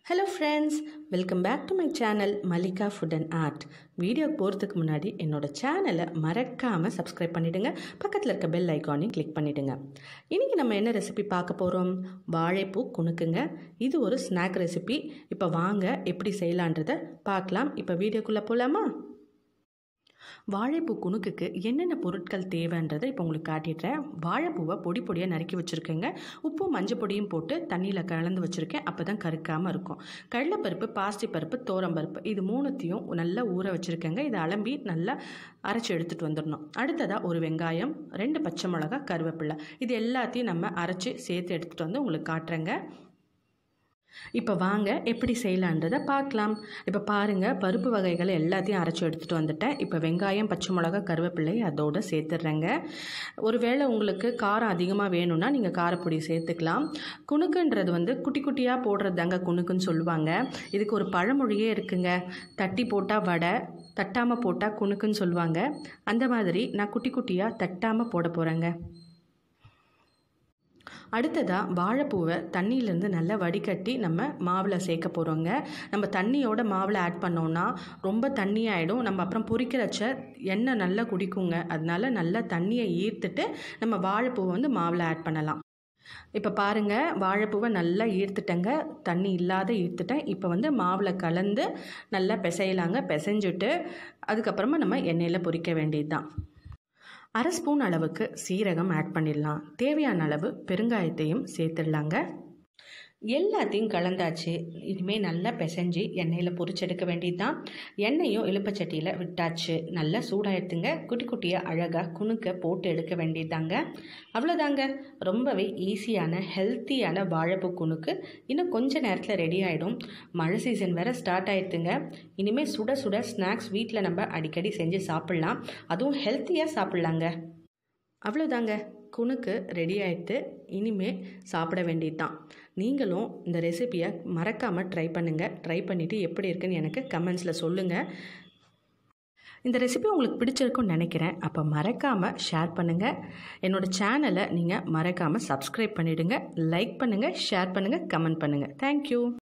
hello friends welcome back to my channel Mallika food and art video போகிறதுக்கு முன்னாடி என்னோடய சேனலை மறக்காமல் சப்ஸ்கிரைப் பண்ணிவிடுங்க பக்கத்தில் இருக்க பெல் ஐக்கானையும் கிளிக் பண்ணிவிடுங்க இன்றைக்கி நம்ம என்ன ரெசிபி பார்க்க போகிறோம் வாழைப்பூ குணுக்குங்க இது ஒரு ஸ்நாக் ரெசிபி இப்போ வாங்க எப்படி செய்யலான்றதை பார்க்கலாம் இப்போ வீடியோக்குள்ளே போகலாமா வாழைப்பூ குணுக்குக்கு என்னென்ன பொருட்கள் தேவைன்றதை இப்போ உங்களுக்கு காட்டிடுறேன் வாழைப்பூவை பொடி பொடியாக நறுக்கி வச்சுருக்கேங்க உப்பும் மஞ்சள் பொடியும் போட்டு தண்ணியில் கலந்து வச்சுருக்கேன் அப்போ தான் கருக்காமல் இருக்கும் கடலைப்பருப்பு பாசி பருப்பு தோரம்பருப்பு இது மூணுத்தையும் நல்லா ஊற வச்சுருக்கேங்க இதை அலம்பி நல்லா அரைச்சி எடுத்துகிட்டு வந்துடணும் அடுத்ததாக ஒரு வெங்காயம் ரெண்டு பச்சை மிளகா கருவேப்பிலை இது எல்லாத்தையும் நம்ம அரைச்சி சேர்த்து எடுத்துகிட்டு வந்து உங்களுக்கு காட்டுறேங்க இப்போ வாங்க எப்படி செய்யலான்றதை பார்க்கலாம் இப்போ பாருங்கள் பருப்பு வகைகளை எல்லாத்தையும் அரைச்சி எடுத்துகிட்டு வந்துட்டேன் இப்போ வெங்காயம் பச்சை மிளகா கருவேப்பிள்ளை அதோடு சேர்த்துட்றேங்க ஒருவேளை உங்களுக்கு காரம் அதிகமாக வேணும்னா நீங்கள் காரப்பொடி சேர்த்துக்கலாம் குணுக்குன்றது வந்து குட்டி குட்டியாக போடுறது தாங்க குணுக்குன்னு சொல்லுவாங்க இதுக்கு ஒரு பழமொழியே இருக்குங்க தட்டி போட்டால் வடை தட்டாமல் போட்டால் குணுக்குன்னு சொல்லுவாங்க அந்த மாதிரி நான் குட்டி குட்டியாக தட்டாமல் போட போகிறேங்க அடுத்ததாக வாழைப்பூவை தண்ணியிலேருந்து நல்லா வடிகட்டி நம்ம மாவில் சேர்க்க போகிறோங்க நம்ம தண்ணியோட மாவில் ஆட் பண்ணோன்னா ரொம்ப தண்ணியாகிடும் நம்ம அப்புறம் பொரிக்கிறச்ச எண்ணெய் நல்லா குடிக்குங்க அதனால நல்லா தண்ணியை ஈர்த்துட்டு நம்ம வாழைப்பூவை வந்து மாவில் ஆட் பண்ணலாம் இப்போ பாருங்கள் வாழைப்பூவை நல்லா ஈர்த்துட்டேங்க தண்ணி இல்லாத ஈர்த்துட்டேன் இப்போ வந்து மாவில் கலந்து நல்லா பிசையலாங்க பிசைஞ்சிட்டு அதுக்கப்புறமா நம்ம எண்ணெயில் பொரிக்க வேண்டியது தான் அரை ஸ்பூன் அளவுக்கு சீரகம் ஆட் பண்ணிடலாம் தேவையான அளவு பெருங்காயத்தையும் சேர்த்துடலாங்க எல்லாத்தையும் கலந்தாச்சு இனிமேல் நல்லா பிசைஞ்சு எண்ணெயில் பொரிச்செடுக்க வேண்டியது தான் எண்ணெயும் இழுப்பச்சட்டியில் விட்டாச்சு நல்லா சூடாகிடுத்துங்க குட்டி குட்டியாக அழகாக குணுக்க போட்டு எடுக்க வேண்டியதாங்க அவ்வளோதாங்க ரொம்பவே ஈஸியான ஹெல்த்தியான வாழைப்பூ குணுக்கு இன்னும் கொஞ்ச நேரத்தில் ரெடி ஆகிடும் மழை சீசன் வேறு ஸ்டார்ட் ஆகிடுதுங்க இனிமேல் சுட சுட ஸ்நாக்ஸ் வீட்டில் நம்ம அடிக்கடி செஞ்சு சாப்பிட்லாம் அதுவும் ஹெல்த்தியாக சாப்பிட்லாங்க அவ்வளோதாங்க குணுக்கு ரெடி ஆகிட்டு இனிமேல் சாப்பிட வேண்டியது தான் நீங்களும் இந்த ரெசிப்பியை மறக்காமல் ட்ரை பண்ணுங்கள் ட்ரை பண்ணிவிட்டு எப்படி இருக்குன்னு எனக்கு கமெண்ட்ஸில் சொல்லுங்கள் இந்த ரெசிபி உங்களுக்கு பிடிச்சிருக்குன்னு நினைக்கிறேன் அப்போ மறக்காமல் ஷேர் பண்ணுங்கள் என்னோடய சேனலை நீங்கள் மறக்காமல் சப்ஸ்கிரைப் பண்ணிவிடுங்க லைக் பண்ணுங்கள் ஷேர் பண்ணுங்கள் கமெண்ட் பண்ணுங்கள் தேங்க்யூ